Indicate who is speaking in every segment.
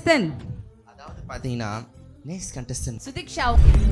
Speaker 1: Contestant
Speaker 2: அதாவது பார்த்தீங்கன்னா next contestant
Speaker 1: Sudiksha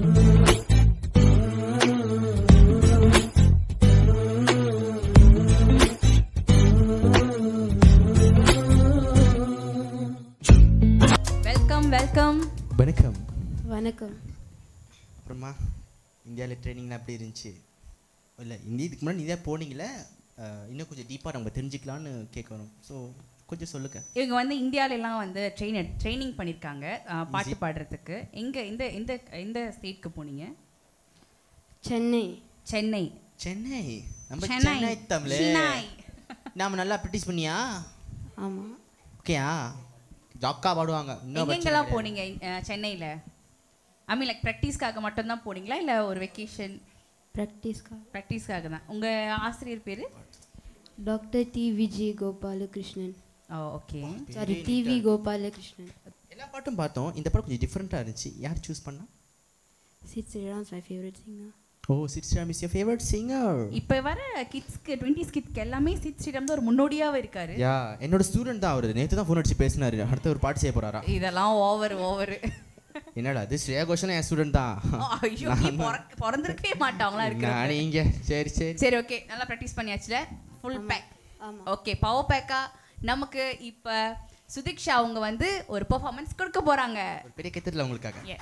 Speaker 1: welcome welcome
Speaker 2: வணக்கம்
Speaker 3: வணக்கம்
Speaker 2: அப்புறமா இந்தியாவில் ட்ரைனிங்லாம் எப்படி இருந்துச்சு இல்லை இந்திய இதுக்கு முன்னாடி இந்தியா போனீங்களே அஹ், இன்னும் கொஞ்சம் டீப்பாக நம்ம தெரிஞ்சுக்கலான்னு கேட்கணும் ஸோ கொஞ்சம் சொல்லுங்க
Speaker 1: இவங்க வந்து இந்தியால எல்லாம் வந்து ட்ரெயின் ட்ரைனிங் பண்ணியிருக்காங்க அஹ், பாட்டு பாடுறதுக்கு எங்க இந்த இந்த இந்த ஸ்டேட்க்கு போனீங்க
Speaker 3: சென்னை
Speaker 1: சென்னை
Speaker 2: சென்னை நம்ம
Speaker 1: சென்னை.
Speaker 2: சென்னை தமிழ்
Speaker 1: சென்னை.
Speaker 2: நாம நல்லா ப்ராக்டிஸ் பண்ணியா
Speaker 3: ஆமாம்
Speaker 2: ஓகேயா ஜாக்கா பாடுவாங்க இன்னும் பிரச்சனை
Speaker 1: எங்கெங்கெல்லாம்
Speaker 2: கிடையாது.
Speaker 1: போனீங்க அஹ், சென்னையில ஐ மீன் லைக் ப்ராக்டிஸ்க்காக மட்டும்தான் போனீங்களா இல்லை ஒரு வெக்கேஷன்
Speaker 3: ப்ராக்டிஸ்க்கா
Speaker 1: ப்ராக்டிஸ்க்காக தான் உங்க ஆசிரியர் பேரு
Speaker 3: doctor T Vijay Gopalakrishnan
Speaker 1: oh okay
Speaker 3: sorry T V Gopalakrishnan
Speaker 2: எல்லா பாட்டும் பார்த்தோம் இந்த பாட்டு கொஞ்சம் டிஃப்ரெண்ட்டாக இருந்துச்சு யார் சூஸ் பண்ணா
Speaker 3: Sid Sriram's my favourite singer
Speaker 2: oh Sid Sriram is your favourite singer
Speaker 1: இப்போ வர கிட்ஸ்க்கு டுவெண்ட்டி கிட்ஸ்க்கு எல்லாமே சித் ஸ்ரீராம் தான் ஒரு முன்னோடியாவே இருக்காரு
Speaker 2: யா என்னோட ஸ்டூடெண்ட் தான் அவர் நேற்று தான் ஃபோன் அடிச்சு பேசினாரு அடுத்து ஒரு பாட்டு செய்ய போறாரா
Speaker 1: இதெல்லாம் ஓவர் ஓவர்
Speaker 2: என்னடா அது ஸ்ரேயா கோஷன் என் ஸ்டூடெண்ட் தான்
Speaker 1: ஐயோ நீ பிறக்க- பிறந்திருக்கவே மாட்டாங்களா இருக்கு
Speaker 2: நான் இங்க சரி சரி
Speaker 1: சரி ஓகே நல்லா ப்ராக்டிஸ் பண்ணியாச்சுல ஃபுல் பேக்
Speaker 3: ஆமாம்
Speaker 1: ஓகே பவர் பேக்கா நமக்கு இப்போ சுதிக்ஷா அவங்க வந்து ஒரு பெர்ஃபார்மன்ஸ் கொடுக்க போறாங்க
Speaker 2: ஒரு பெரிய கெத்தத்தில் உங்களுக்காக
Speaker 1: Yes.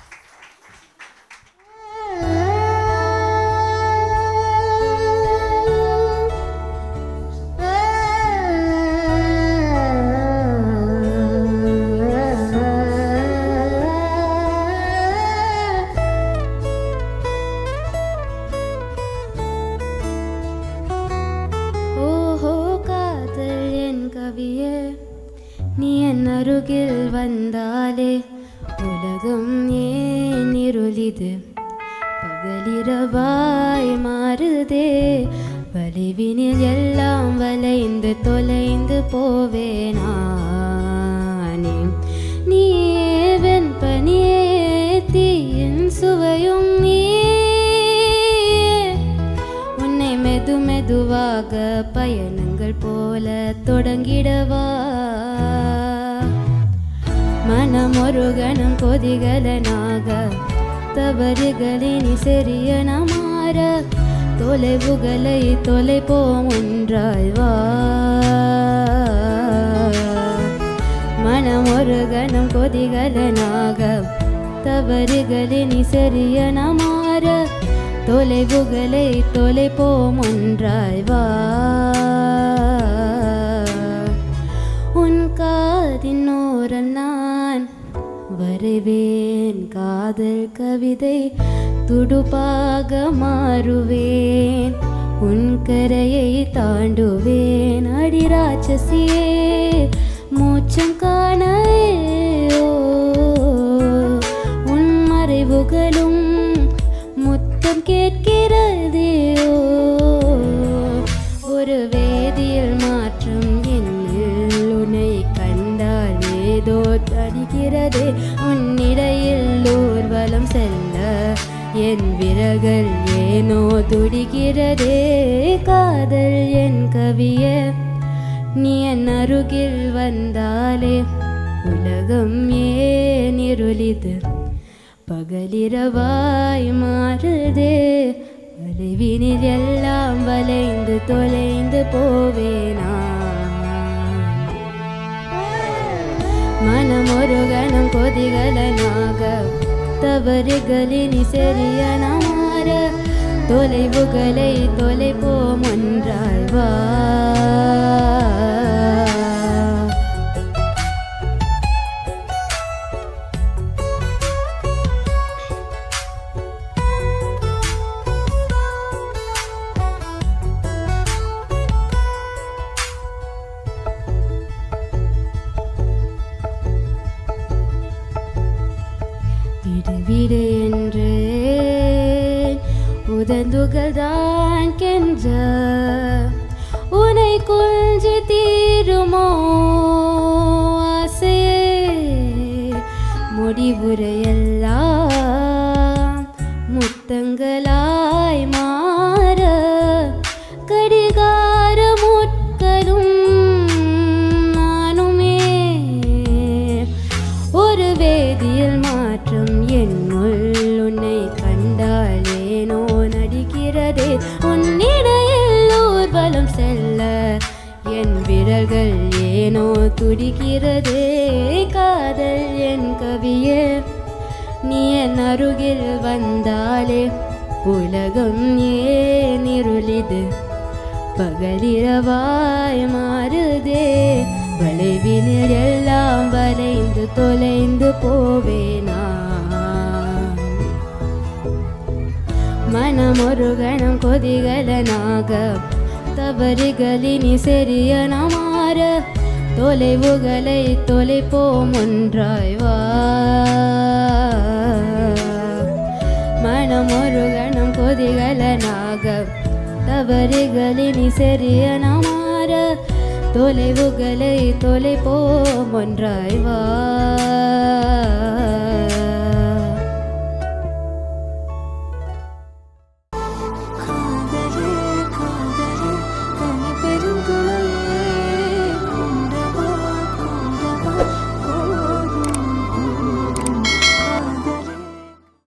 Speaker 3: ஓஹோ காதல் என் கவியே நீ என் அருகில் வந்தாலே உலகம் ஏன் இருளிது பகலிரவாய் மாறுதே வலிவினில் எல்லாம் வளைந்து தொலைந்து போவேனானே நீவன் பனியே தீயின் சுவையும் நீயே உன்னை மெது மெதுவாக பயணங்கள் போல தொடங்கிடவா மனம் ஒரு கணம் கொதிகலனாக தவறுகளினி சரியன மாற தொலைவுகளை தொலைப்போம் ஒன்றாய் வா மனம் ஒரு கணம் கொதிகலனாக தவறுகளினி சரியன மாற தொலைவுகளை தொலைப்போம் ஒன்றாய் வா உன் காதின் ஓரம் நான் வரைவேன் காதல் கவிதை துடுப்பாக மாறுவேன் உன் கரையை தாண்டுவேன் அடி ராட்சசியே மூச்சம் காணையோ உன் மறைவுகளும் முத்தம் கேட்கிறதேயோ ஒரு வேதியியல் மாற்றம் என்னில் உன்னை கண்டால் ஏதோ தடிக்கிறதே உன்னிடையில் ஊர்வலம் செல்ல என் விரல்கள் ஏனோ துடிக்கிறதே காதல் என் கவிய நீ என் அருகில் வந்தாலே உலகம் ஏன் இருளிது பகலிரவாய் மாறுதே வலிவினில் எல்லாம் வளைந்து தொலைந்து போவேனா மனம் ஒரு கணம் கொதிகலனாக தவறுகளினி சரியன மாற தொலைவுகளை தொலைப்போம் ஒன்றாய் வா விடு விடு என்று உதந்துகள் தான் கெஞ்ச உனை கொஞ்சி தீருமோ ஆசையே முடிவுரையெல்லாம் முத்தங்களாய் மாற கடிகார முட்களும் நானுமே கால்கள் ஏனோ துடிக்கிறதே காதல் என் கவியே நீ என் அருகில் வந்தாலே உலகம் ஏன் இருளிது பகலிரவாய் மாறுதே வளைவினில் எல்லாம் வளைந்து தொலைந்து போவேனா மனம் ஒரு கணம் கொதிகலனாக தவறுகளினி சரியன மாற தொலைவுகளை தொலைப்போம் ஒன்றாய் வா மனம் ஒரு கணம் கொதிகலனாக தவறுகளினி சரியன மாற தொலைவுகளை தொலைப்போம் ஒன்றாய் வா